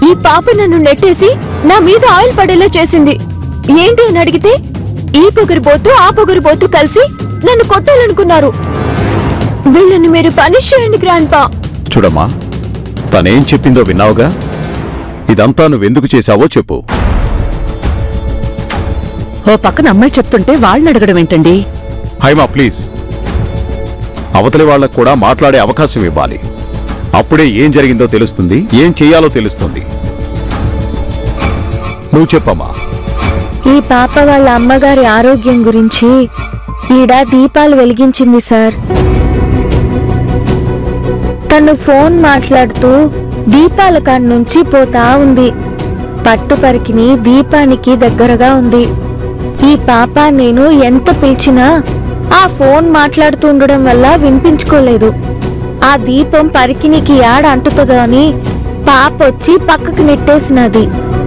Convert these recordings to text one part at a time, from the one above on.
ఈ పాప నన్ను నెట్టేసి నా మీద ఆయిల్ పడేలా చేసింది ఏంటి అని అడిగితే ఈ పొగరుబోతు ఆ పొగరుబోతు కలిసి నన్ను కొట్టాలనుకున్నారు వీళ్ళని మీరు పనిష్ చేయండి గ్రాండ్ పా చూడమ్మా తనేం చెప్పిందో విన్నావుగా ఇదంతా నువ్వెందుకు చేశావో చెప్పు ఓ పక్కన అమ్మాయి చెప్తుంటే వాళ్ళని అడగడం ఏంటండి హైమా ప్లీజ్ అవతలి వాళ్ళకు కూడా మాట్లాడే అవకాశం ఇవ్వాలి అప్పుడే ఏం జరిగిందో తెలుస్తుంది ఏం చెయ్యాలో తెలుస్తుంది నువ్వు చెప్పమ్మా ఈ పాప వాళ్ళ అమ్మగారి ఆరోగ్యం గురించి ఈడ దీపాలు వెలిగించింది సార్ తను ఫోన్ మాట్లాడుతూ దీపాల కాడ నుంచి పోతా ఉంది పట్టు పరికిని దీపానికి దగ్గరగా ఉంది ఈ పాప నేను ఎంత పిలిచినా ఆ ఫోన్ మాట్లాడుతూ ఉండడం వల్ల వినిపించుకోలేదు ఆ దీపం పరికినికి యాడ అంటుతుందో అని పాప వచ్చి పక్కకు నెట్టేసినది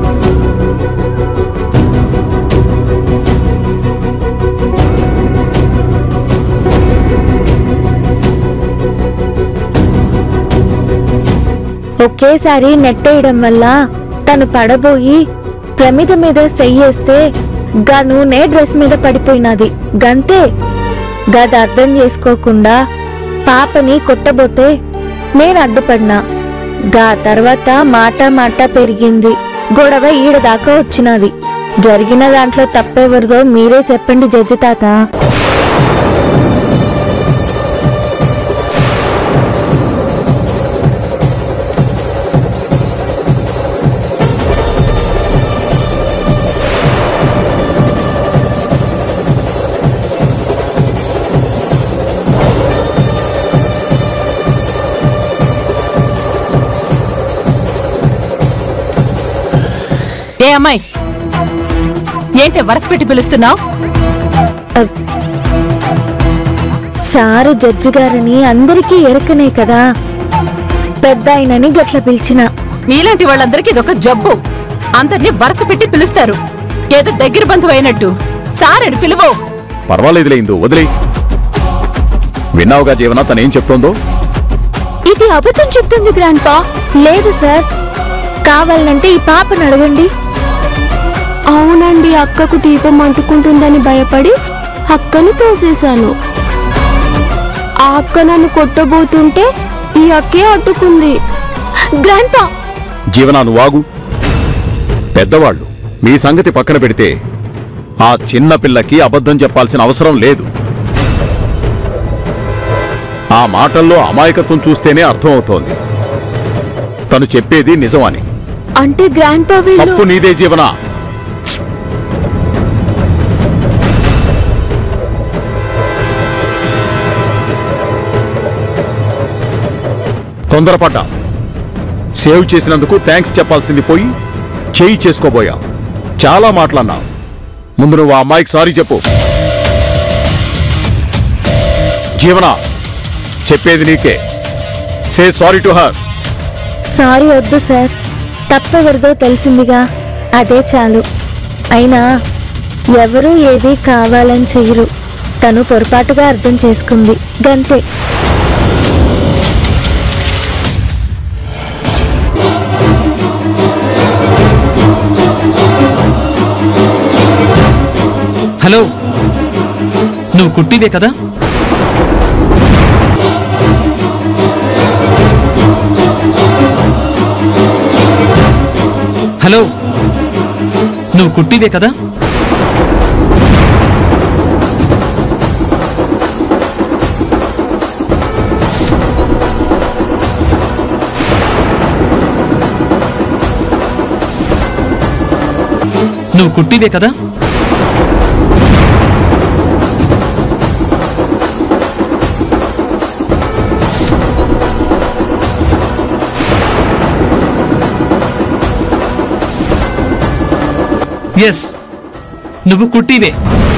ఒకేసారి నెట్టేయడం వల్ల తను పడబోయి ప్రమిద మీద చెయ్యేస్తే గా నూనె డ్రెస్ మీద పడిపోయినది గంతే గది అర్థం చేసుకోకుండా పాపని కొట్టబోతే నేను అడ్డుపడినా గా తర్వాత మాట మాట పెరిగింది గొడవ ఈడ దాకా వచ్చినది జరిగిన దాంట్లో తప్పెవరిదో మీరే చెప్పండి జడ్జి తాత ఏ అమ్మాయి ఏంటి వరస పెట్టి పిలుస్తున్నావు సారు జడ్జి గారని అందరికీ ఎరకనే కదా పెద్ద ఆయనని గట్ల పిలిచిన మీలాంటి వాళ్ళందరికీ ఇదొక జబ్బు అందరినీ వరస పెట్టి పిలుస్తారు ఏదో దగ్గర బంధువు అయినట్టు సారని పిలువో పర్వాలేదులే ఇందు వదిలే విన్నావుగా జీవన తనేం చెప్తోందో ఇది అబద్ధం చెప్తుంది గ్రాండ్ పా లేదు సార్ కావాలంటే ఈ పాపను అడగండి అవునండి అక్కకు దీపం అంటుకుంటుందని భయపడి అక్కను తోసేశాను ఆ అక్క నన్ను కొట్టబోతుంటే ఈ అక్కే అడ్డుకుంది గ్రాండ్ పా జీవన నువ్వాగు పెద్దవాళ్ళు మీ సంగతి పక్కన పెడితే ఆ చిన్న పిల్లకి అబద్ధం చెప్పాల్సిన అవసరం లేదు ఆ మాటల్లో అమాయకత్వం చూస్తేనే అర్థమవుతోంది తను చెప్పేది నిజమని అంటే గ్రాండ్ పా వీళ్ళు తప్పు నీదే జీవన తొందరపడ్డా సేవ్ చేసినందుకు థ్యాంక్స్ చెప్పాల్సింది పోయి చేయి చేసుకోబోయా చాలా మాట్లాడినావు ముందు నువ్వు ఆ అమ్మాయికి సారీ చెప్పు జీవన చెప్పేది నీకే say sorry to her sorry వద్దు సార్ తప్పెవరిదో తెలిసిందిగా అదే చాలు అయినా ఎవరూ ఏది కావాలని చెయ్యరు తను పొరపాటుగా అర్థం చేసుకుంది గంతే హలో నువ్వు కుట్టిదే కదా హలో నువ్వు కుట్టిదే కదా నువ్వు కుట్టిదే కదా ఎస్ నువ్వు కుట్టివే